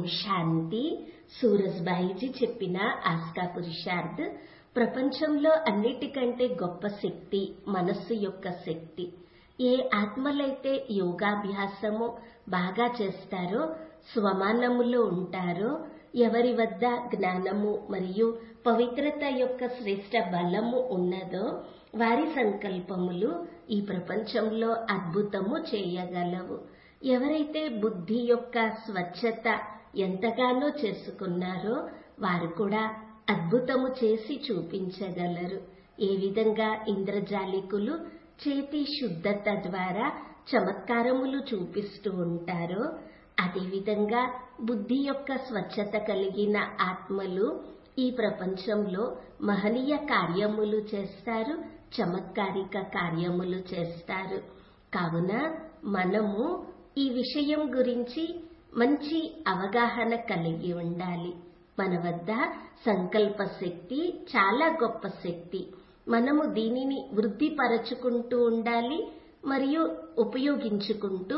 శాంతి సూరజ్బాయిజీ చెప్పిన ఆస్కా పురుషార్థ్ ప్రపంచంలో అన్నిటికంటే గొప్ప శక్తి మనస్సు యొక్క శక్తి ఏ ఆత్మలైతే యోగాభ్యాసము బాగా చేస్తారో స్వమానములో ఉంటారో ఎవరి వద్ద జ్ఞానము మరియు పవిత్రత యొక్క శ్రేష్ట బలము ఉన్నదో వారి సంకల్పములు ఈ ప్రపంచంలో అద్భుతము చేయగలవు ఎవరైతే బుద్ధి యొక్క స్వచ్ఛత ఎంతగానో చేసుకున్నారో వారు కూడా అద్భుతము చేసి చూపించగలరు ఏ విధంగా ఇంద్రజాలికులు చేతి శుద్ధత ద్వారా చమత్కారములు చూపిస్తూ ఉంటారో అదేవిధంగా బుద్ధి యొక్క స్వచ్ఛత కలిగిన ఆత్మలు ఈ ప్రపంచంలో మహనీయ కార్యములు చేస్తారు చమత్కారిక కార్యములు చేస్తారు కావున మనము ఈ విషయం గురించి మంచి అవగాహన కలిగి ఉండాలి మన వద్ద సంకల్ప శక్తి చాలా గొప్ప శక్తి మనము దీనిని వృద్ధిపరచుకుంటూ ఉండాలి మరియు ఉపయోగించుకుంటూ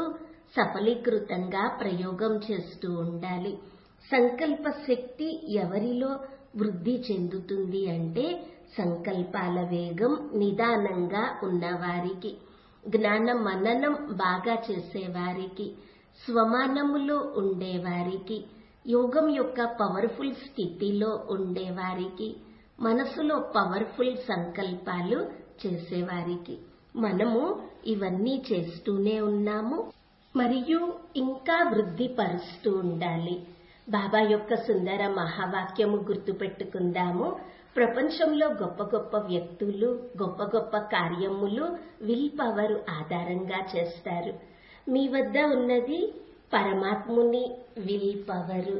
సఫలీకృతంగా ప్రయోగం చేస్తూ ఉండాలి సంకల్ప శక్తి ఎవరిలో వృద్ధి చెందుతుంది అంటే సంకల్పాల వేగం నిదానంగా ఉన్నవారికి జ్ఞాన మననం బాగా చేసేవారికి స్వమానములో ఉండేవారికి యోగం యొక్క పవర్ఫుల్ స్థితిలో ఉండేవారికి మనసులో పవర్ఫుల్ సంకల్పాలు చేసేవారికి మనము ఇవన్నీ చేస్తూనే ఉన్నాము మరియు ఇంకా వృద్ధి పరుస్తూ ఉండాలి బాబా యొక్క సుందర మహావాక్యము గుర్తుపెట్టుకుందాము ప్రపంచంలో గొప్ప గొప్ప వ్యక్తులు గొప్ప గొప్ప కార్యములు విల్ పవర్ ఆధారంగా చేస్తారు మీ వద్ద ఉన్నది పరమాత్ముని విల్ పవరు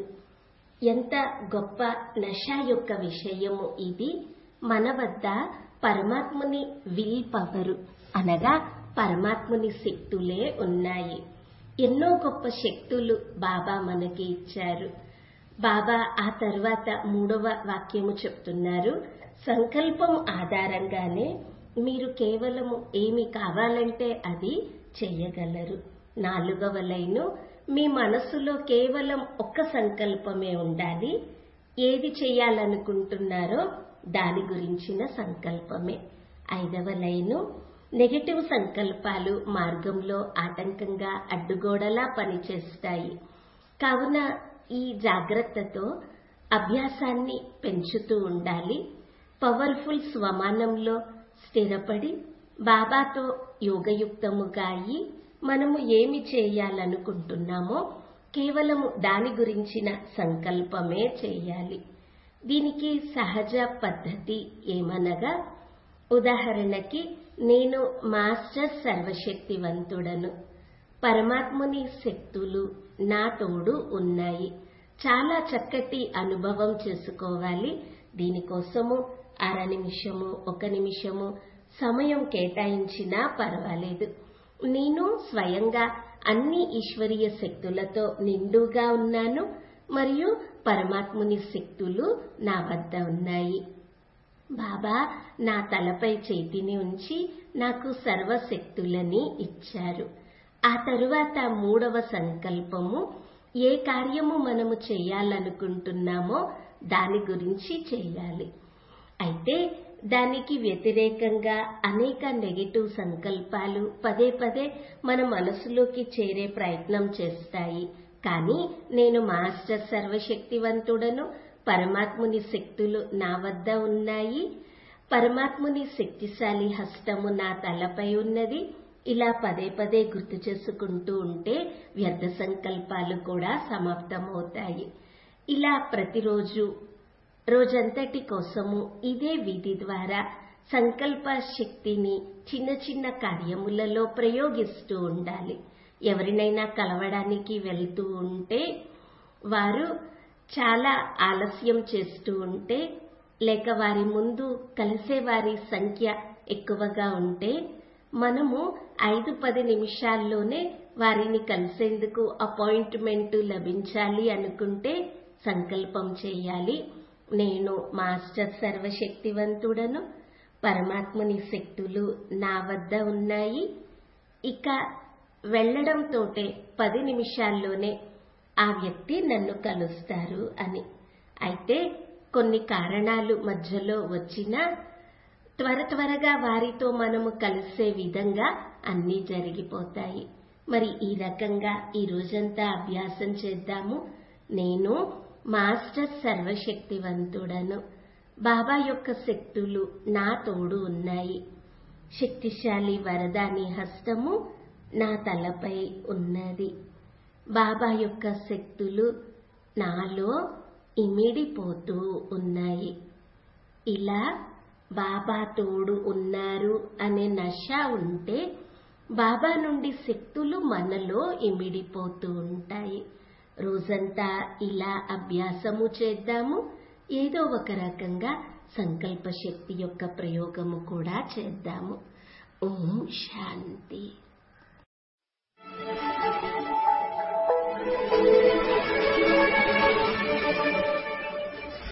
ఎంత గొప్ప నష యొక్క విషయము ఇది మన వద్ద పరమాత్ముని విల్ పవరు అనగా పరమాత్ముని శక్తులే ఉన్నాయి ఎన్నో గొప్ప శక్తులు బాబా మనకి ఇచ్చారు బాబా ఆ తర్వాత మూడవ వాక్యము చెప్తున్నారు సంకల్పం ఆధారంగానే మీరు కేవలము ఏమి కావాలంటే అది చేయగలరు నాలుగవ లైను మీ మనసులో కేవలం ఒక్క సంకల్పమే ఉండాలి ఏది చేయాలనుకుంటున్నారో దాని గురించిన సంకల్పమే ఐదవ లైను నెగటివ్ సంకల్పాలు మార్గంలో ఆటంకంగా అడ్డుగోడలా పనిచేస్తాయి కావున ఈ జాగ్రత్తతో అభ్యాసాన్ని పెంచుతూ ఉండాలి పవర్ఫుల్ స్వమానంలో స్థిరపడి బాబాతో యోగయుక్తముగా అయి మనము ఏమి చేయాలనుకుంటున్నామో కేవలము దాని గురించిన సంకల్పమే చేయాలి దీనికి సహజ పద్ధతి ఏమనగా ఉదాహరణకి నేను మాస్టర్ సర్వశక్తివంతుడను పరమాత్ముని శక్తులు నా తోడు ఉన్నాయి చాలా చక్కటి అనుభవం చేసుకోవాలి దీనికోసము అర నిమిషము ఒక నిమిషము సమయం కేటాయించినా పర్వాలేదు నేను స్వయంగా అన్ని ఈశ్వరీయ శక్తులతో నిండుగా ఉన్నాను మరియు పరమాత్ముని శక్తులు నా వద్ద ఉన్నాయి బాబా నా తలపై చేతిని ఉంచి నాకు సర్వశక్తులని ఇచ్చారు ఆ తరువాత మూడవ సంకల్పము ఏ కార్యము మనము చేయాలనుకుంటున్నామో దాని గురించి చేయాలి అయితే దానికి వ్యతిరేకంగా అనేక నెగిటివ్ సంకల్పాలు పదే పదే మన మనసులోకి చేరే ప్రయత్నం చేస్తాయి కానీ నేను మాస్టర్ సర్వశక్తివంతుడను పరమాత్ముని శక్తులు నా వద్ద ఉన్నాయి పరమాత్ముని శక్తిశాలి హస్తము నా తలపై ఉన్నది ఇలా పదే పదే గుర్తు చేసుకుంటూ ఉంటే వ్యర్థ సంకల్పాలు కూడా సమాప్తమవుతాయి ఇలా ప్రతిరోజు రోజంతటి కోసము ఇదే విధి ద్వారా సంకల్ప శక్తిని చిన్న చిన్న కార్యములలో ప్రయోగిస్తూ ఉండాలి ఎవరినైనా కలవడానికి వెళ్తూ ఉంటే వారు చాలా ఆలస్యం చేస్తూ ఉంటే లేక వారి ముందు కలిసే వారి సంఖ్య ఎక్కువగా ఉంటే మనము ఐదు పది నిమిషాల్లోనే వారిని కలిసేందుకు అపాయింట్మెంట్ లభించాలి అనుకుంటే సంకల్పం చేయాలి నేను మాస్టర్ సర్వశక్తివంతుడను పరమాత్ముని శక్తులు నా వద్ద ఉన్నాయి ఇక వెళ్లడంతోటే పది నిమిషాల్లోనే ఆ వ్యక్తి నన్ను కలుస్తారు అని అయితే కొన్ని కారణాలు మధ్యలో వచ్చినా త్వర త్వరగా వారితో మనము కలిసే విధంగా అన్నీ జరిగిపోతాయి మరి ఈ రకంగా ఈ రోజంతా అభ్యాసం చేద్దాము నేను మాస్టర్ సర్వశక్తివంతుడను బాబా యొక్క శక్తులు నా తోడు ఉన్నాయి శక్తిశాలి వరదాని హస్తము నా తలపై ఉన్నది బాబా యొక్క శక్తులు నాలో ఇమిడిపోతూ ఉన్నాయి ఇలా బాబా తోడు ఉన్నారు అనే నష ఉంటే బాబా నుండి శక్తులు మనలో ఇమిడిపోతూ ఉంటాయి రోజంతా ఇలా అభ్యాసము చేద్దాము ఏదో ఒక రకంగా సంకల్ప శక్తి యొక్క ప్రయోగము కూడా చేద్దాము ఓం శాంతి